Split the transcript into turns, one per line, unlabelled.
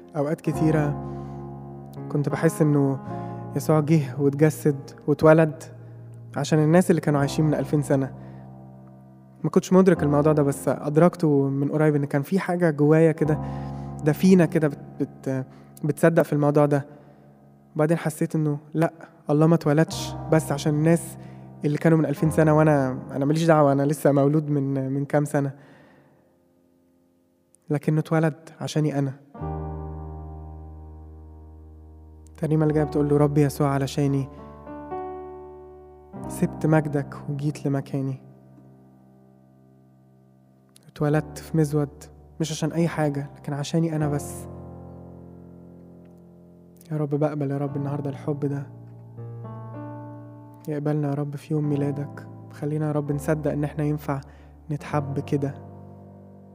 أوقات كتيرة كنت بحس إنه يسوع جه واتجسد واتولد عشان الناس اللي كانوا عايشين من ألفين سنة ما كنتش مدرك الموضوع ده بس أدركته من قريب إن كان في حاجة جوايا كده دفينة كده بت بت بتصدق في الموضوع ده وبعدين حسيت إنه لأ الله ما اتولدش بس عشان الناس اللي كانوا من ألفين سنة وأنا أنا ماليش دعوة أنا لسه مولود من من كام سنة لكنه اتولد عشاني أنا الترنيمة اللي جاية بتقول له ربي يسوع علشاني سبت مجدك وجيت لمكاني اتولدت في مزود مش عشان أي حاجة لكن عشاني أنا بس يا رب بقبل يا رب النهاردة الحب ده يقبلنا يا رب في يوم ميلادك خلينا يا رب نصدق إن احنا ينفع نتحب كده